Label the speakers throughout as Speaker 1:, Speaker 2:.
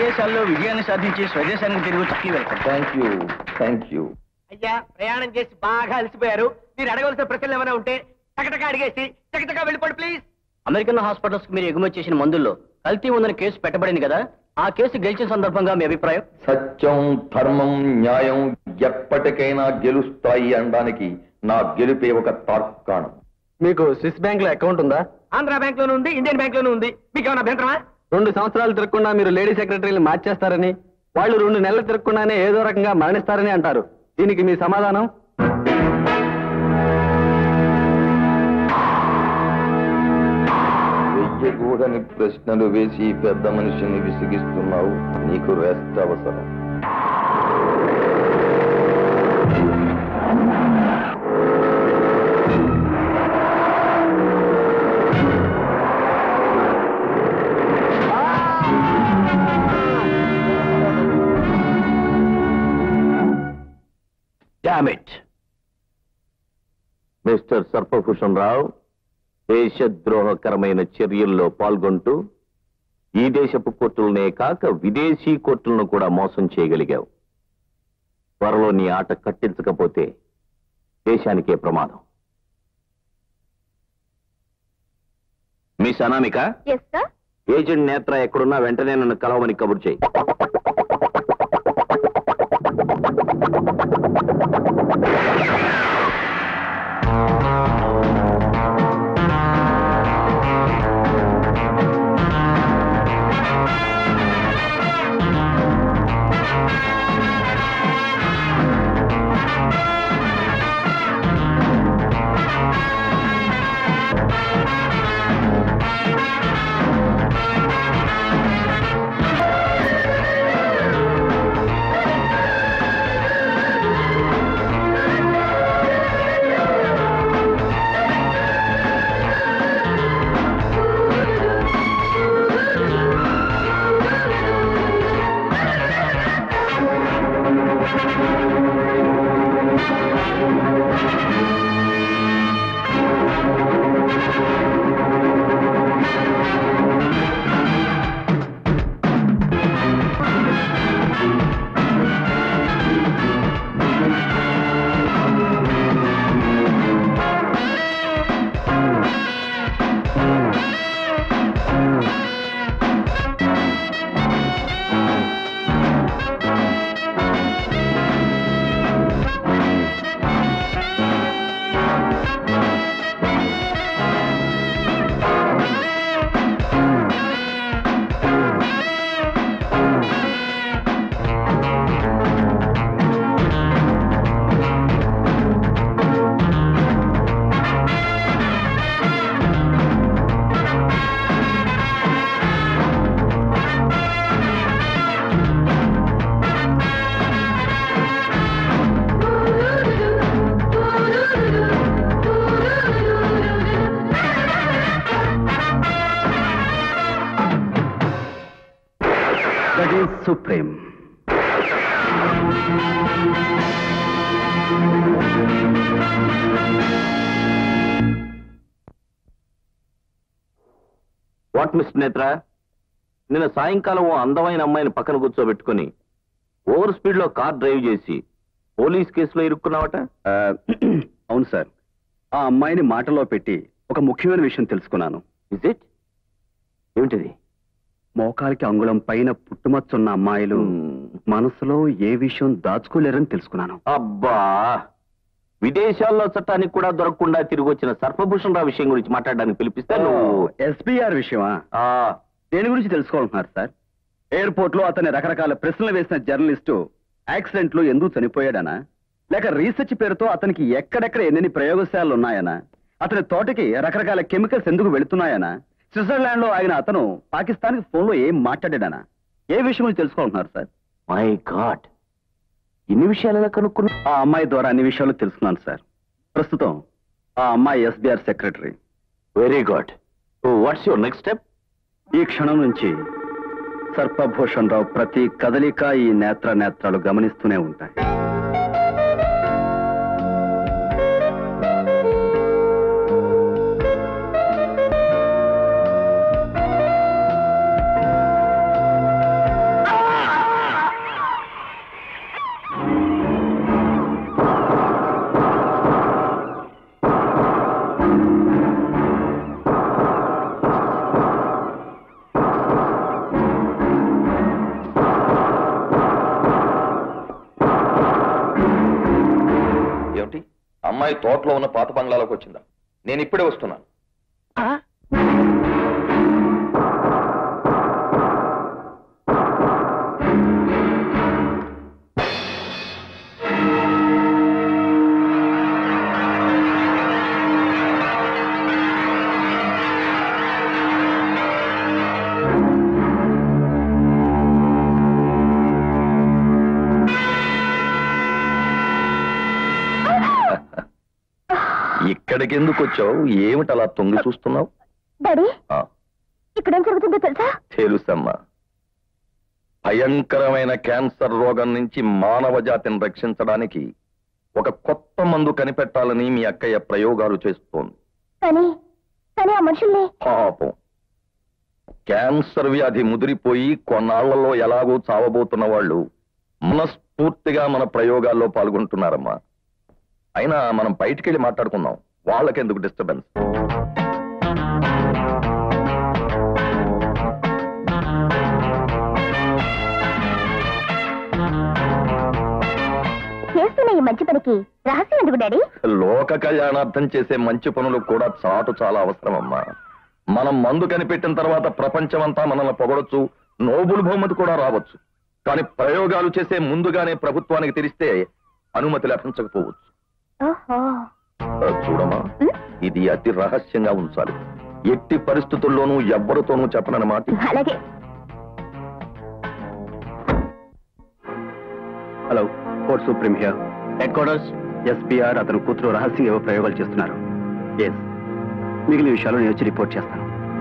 Speaker 1: విదేశాల్లో విజయాన్ని సాధించి స్వదేశానికి తిరిగి వచ్చి వెళ్తాం
Speaker 2: థ్యాంక్ యూ థ్యాంక్ యూ
Speaker 3: అయ్యా ప్రయాణం చేసి బాగా అలసిపోయారు మీరు అడగవలసిన ప్రశ్నలు ఏమైనా ఉంటే టకటక అడిగేసి చకచకా వెళ్ళిపోండి ప్లీజ్
Speaker 1: అమెరికన్ హాస్పిటల్స్ కి మీరు ఎగుమతి చేసిన మందుల్లో కల్తీ ఉందని కేసు పెట్టబడింది కదా ఆ కేసు గెలిచిన సందర్భంగా మీ అభిప్రాయం
Speaker 2: సత్యం ధర్మం న్యాయం ఎప్పటికైనా గెలుస్తాయి అనడానికి నా గెలుపే ఒక తార్కాణం
Speaker 1: మీకు స్విస్ బ్యాంక్ లో అకౌంట్ ఉందా
Speaker 3: ఆంధ్ర బ్యాంక్ లోనే ఉంది ఇండియన్ బ్యాంక్ లోనే ఉంది మీకు ఏమైనా అభ్యంతరమా
Speaker 1: రెండు సంవత్సరాలు తిరగకుండా మీరు లేడీ సెక్రటరీని మార్చేస్తారని వాళ్ళు రెండు నెలలు తిరగకుండానే ఏదో రకంగా మరణిస్తారని అంటారు దీనికి మీ సమాధానం
Speaker 2: వెయ్యకూడని ప్రశ్నలు వేసి ఈ పెద్ద మనిషిని విసిగిస్తున్నావు నీకు రెస్ట్ అవసరం
Speaker 4: డామిట్ మిస్టర్ సర్పభూషణ్ రావు దేశద్రోహకరమైన చర్యల్లో పాల్గొంటూ ఈ దేశపు కోర్టులనే కాక విదేశీ కోర్టులను కూడా మోసం చేయగలిగావు త్వరలో నీ ఆట కట్టించకపోతే దేశానికే ప్రమాదం miss Anamika
Speaker 5: yes sir
Speaker 4: agent Netra ఎక్కడున్నా వెంటనే నన్ను కలవమని కబురు చేయి
Speaker 1: that is supreme
Speaker 4: what miss Netra నిన్న సాయంకాలం ఓ అందమైన అమ్మాయిని పక్కన కూర్చోబెట్టుకుని ఓవర్ స్పీడ్ లో కార్ డ్రైవ్ చేసి పోలీస్ కేసులో ఇరుక్కున్నావట
Speaker 1: ఆ, అవును సార్ ఆ అమ్మాయిని మాటలో పెట్టి ఒక ముఖ్యమైన విషయం తెలుసుకున్నాను
Speaker 4: ఇజ్ ఇట్ ఏమిటిది
Speaker 1: మోకాలికి అంగుళం పైన పుట్టుమచ్చున్న అమ్మాయిలు మనసులో ఏ విషయం దాచుకోలేరని తెలుసుకున్నాను
Speaker 4: అబ్బా విదేశాల్లో చట్టానికి కూడా దొరకకుండా తిరిగి వచ్చిన సర్పభూషణ్ రావు విషయం గురించి మాట్లాడడానికి పిలిపిస్తే నువ్వు
Speaker 1: ఎస్పీఆర్ విషయమా
Speaker 4: ఆ,
Speaker 1: దేని గురించి తెలుసుకోవాలన్నారు సార్ ఎయిర్పోర్ట్ లో అతని రకరకాల ప్రశ్నలు వేసిన జర్నలిస్టు యాక్సిడెంట్ లో ఎందుకు చనిపోయాడనా లేక రీసెర్చ్ పేరుతో అతనికి ఎక్కడెక్కడ ఎన్నెన్ని ప్రయోగశాలలు ఉన్నాయనా అతని తోటకి రకరకాల కెమికల్స్ ఎందుకు వెళుతున్నాయనా స్విట్జర్లాండ్ లో ఆగిన అతను పాకిస్తాన్ కి ఫోన్ లో ఏం మాట్లాడాడనా ఏ విషయం గురించి తెలుసుకోవాలన్నారు సార్
Speaker 4: మై గాడ్ ఇన్ని విషయాలు ఎలా కనుక్కున్నా
Speaker 1: ఆ అమ్మాయి ద్వారా అన్ని విషయాలు తెలుసుకున్నాను సార్ ప్రస్తుతం ఆ అమ్మాయి SBR secretary
Speaker 4: very good what's your next step
Speaker 1: ఈ క్షణం నుంచి సర్పభూషణ్ రావు ప్రతి కదలిక ఈ నేత్ర నేత్రాలు గమనిస్తూనే ఉంటాయి
Speaker 2: తోటలో ఉన్న పాత బంగ్లాలోకి వచ్చిందా నేను ఇప్పుడే వస్తున్నాను ఇక్కడికి ఎందుకు వచ్చావు ఏమిటి అలా తొంగి చూస్తున్నావు
Speaker 5: డాడీ
Speaker 2: ఆ,
Speaker 5: ఇక్కడేం జరుగుతుందో తెలుసా
Speaker 2: తెలుసమ్మా భయంకరమైన క్యాన్సర్ రోగం నుంచి మానవ జాతిని రక్షించడానికి ఒక కొత్త మందు కనిపెట్టాలని మీ అక్కయ్య ప్రయోగాలు చేస్తోంది
Speaker 5: కానీ కానీ ఆ మనుషుల్ని
Speaker 2: పాపం క్యాన్సర్ వ్యాధి ముదిరిపోయి కొన్నాళ్లలో ఎలాగో చావబోతున్న వాళ్ళు మనస్ఫూర్తిగా మన ప్రయోగాల్లో పాల్గొంటున్నారమ్మా అయినా మనం బయటికెళ్ళి మాట్లాడుకుందాం వాళ్ళకెందుకు డిస్టర్బెన్స్
Speaker 5: చేస్తున్న ఈ మంచి పనికి రహస్యం ఎందుకు డాడీ
Speaker 2: లోక కళ్యాణార్థం చేసే మంచి పనులు కూడా చాటు చాలా అవసరమమ్మా మనం మందు కనిపెట్టిన తర్వాత ప్రపంచమంతా మనల్ని పొగడొచ్చు నోబుల్ బహుమతి కూడా రావచ్చు కానీ ప్రయోగాలు చేసే ముందుగానే ప్రభుత్వానికి తెలిస్తే అనుమతి లభించకపోవచ్చు
Speaker 5: ఓహో
Speaker 2: ఆ, చూడమ్మా ఇది అతి రహస్యంగా ఉంచాలి ఎట్టి పరిస్థితుల్లోనూ ఎవ్వరితోనూ చెప్పనన్నమాట
Speaker 5: అలాగే
Speaker 1: hello court supreme here headquarters SPR అతను కూతురు రహస్యంగా ఏవో ప్రయోగాలు చేస్తున్నారు ఎస్ మిగిలిన విషయాలు నేను వచ్చి రిపోర్ట్ చేస్తాను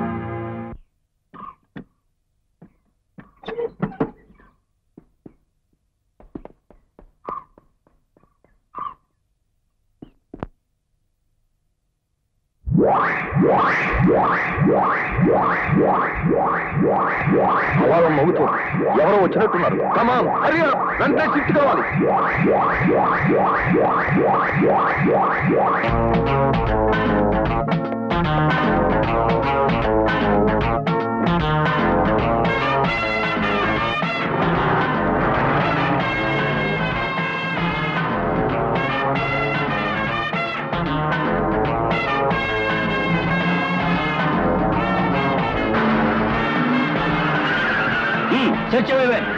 Speaker 2: అలారం మోగుతూ ఎవరో వచ్చినట్టున్నారు కమాన్ హరియా వెంటనే షిఫ్ట్ కావాలి
Speaker 3: చర్చ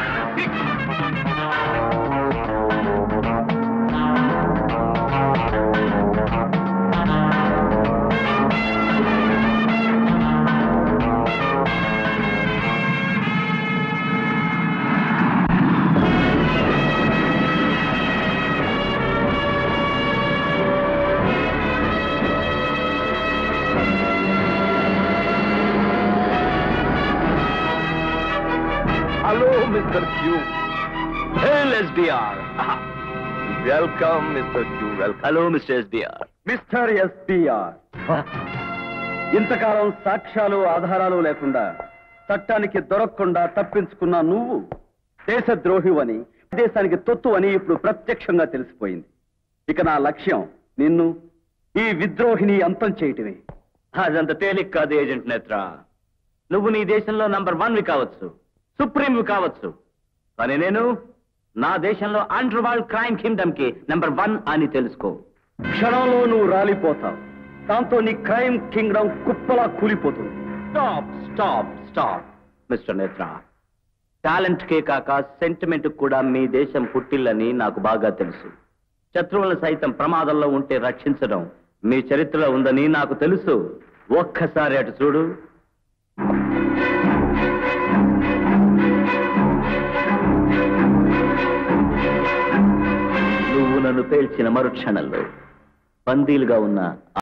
Speaker 2: hello mister Q
Speaker 1: SBR
Speaker 2: welcome mister Q welcome
Speaker 1: hello mister SBR mister SBR ఇంతకాలం సాక్ష్యాలు ఆధారాలు లేకుండా చట్టానికి దొరకకుండా తప్పించుకున్న నువ్వు దేశద్రోహివని దేశానికి తొత్తు అని ఇప్పుడు ప్రత్యక్షంగా తెలిసిపోయింది ఇక నా లక్ష్యం నిన్ను ఈ విద్రోహిని అంతం చేయటమే
Speaker 3: అదంత తేలిక కాదు ఏజెంట్ నేత్ర నువ్వు నీ దేశంలో నంబర్ వన్వి కావచ్చు సుప్రీంవి కావచ్చు కానీ నేను నా దేశంలో అండర్ వరల్డ్ క్రైమ్ కింగ్డమ్ కి నంబర్ వన్ అని తెలుసుకో
Speaker 1: క్షణంలో నువ్వు రాలిపోతావు దాంతో నీ క్రైమ్ కింగ్డమ్ కుప్పలా కూలిపోతుంది
Speaker 3: stop stop stop mister Netra talent కే కాక సెంటిమెంట్ కూడా మీ దేశం పుట్టిల్లని నాకు బాగా తెలుసు శత్రువులను సైతం ప్రమాదంలో ఉంటే రక్షించడం మీ చరిత్రలో ఉందని నాకు తెలుసు ఒక్కసారి అటు చూడు నువ్వు నన్ను పేల్చిన మరుక్షణంలో బందీలుగా ఉన్న